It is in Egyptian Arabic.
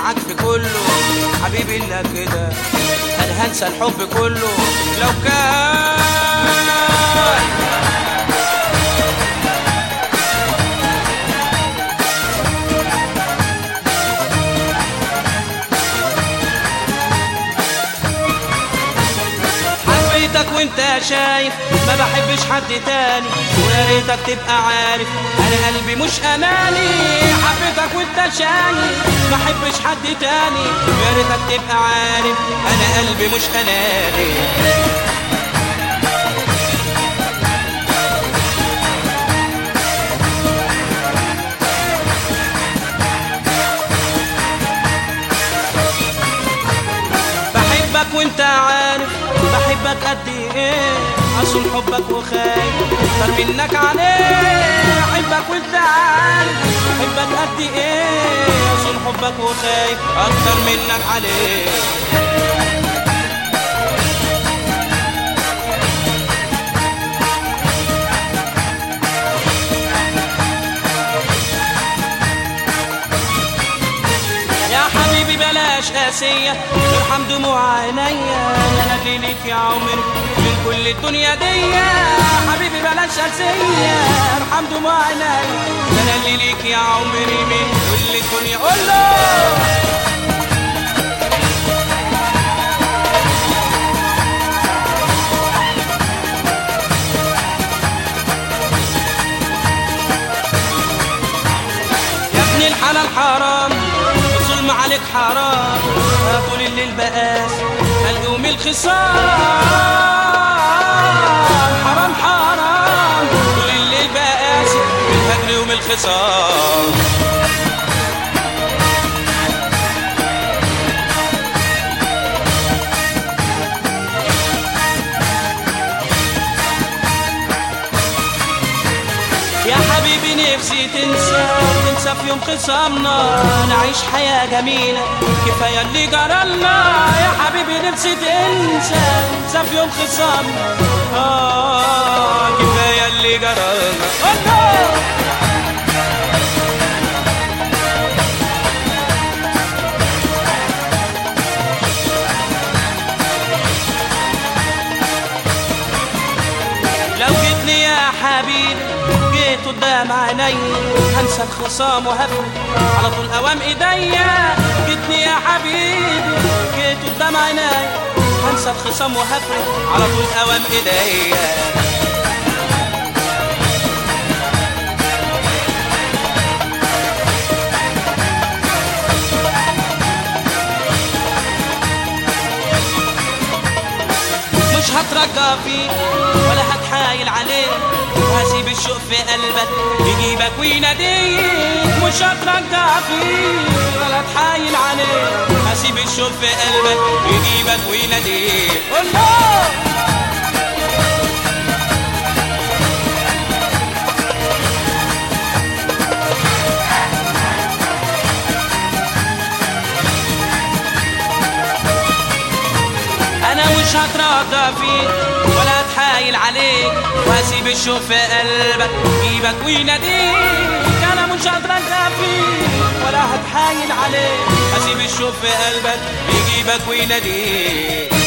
معاك في كله حبيبي الا كده انا هنسى الحب كله لو كان حبيتك وانت شايف ما بحبش حد تاني ويا ريتك تبقى عارف انا قلبي مش اناني حبيتك وانت شايف ما بحبش حد تاني ويا ريتك تبقى عارف انا قلبي مش اناني بحبك وانت عارف بحبك قد ايه اصل حبك وخايف اكتر منك عليه احبك وانت عارف بحبك قد ايه اصل حبك وخايف اكتر منك عليه يا حبيبي بلاش قاسية ارحم دموع عينيا انا اللي ليك يا عمري من كل الدنيا دي يا حبيبي بلاش قاسية ارحم دموع عينيا انا اللي ليك يا عمري من كل الدنيا قول له يا ابن الحلال حرام الظلم عليك حرام طول الليل بقاس اليوم الخصام حرام حرام طول الليل بقاس الفجر يوم الخصام يا حبيبي نفسي تنسى تنسى في يوم خصامنا نعيش حياة جميلة كفاية اللي جرالنا يا حبيبي نفسي تنسى تنسى في يوم خصامنا آه كفاية اللي جرالنا الله لو جيتني يا حبيبي جيت قدام عيني هنسى الخصام وهفرق على طول اوام ايديا جيتني يا حبيبي جيت قدام عيني هنسى الخصام وهفرق على طول اوام ايديا مش هترجى فيك ولا هتحايل عليك وهسيب الشوق في قلبك يجيبك ويناديك مش هترجى فيك ولا هتحايل عليك هسيب الشوق في قلبك يجيبك ويناديك الله انا مش هترضى فيك ولا اتحايل عليك وهسيب الشوق في قلبك يجيبك ويناديك انا مش هترضى فيك ولا هتحايل عليك هسيب الشوق في قلبك يجيبك ويناديك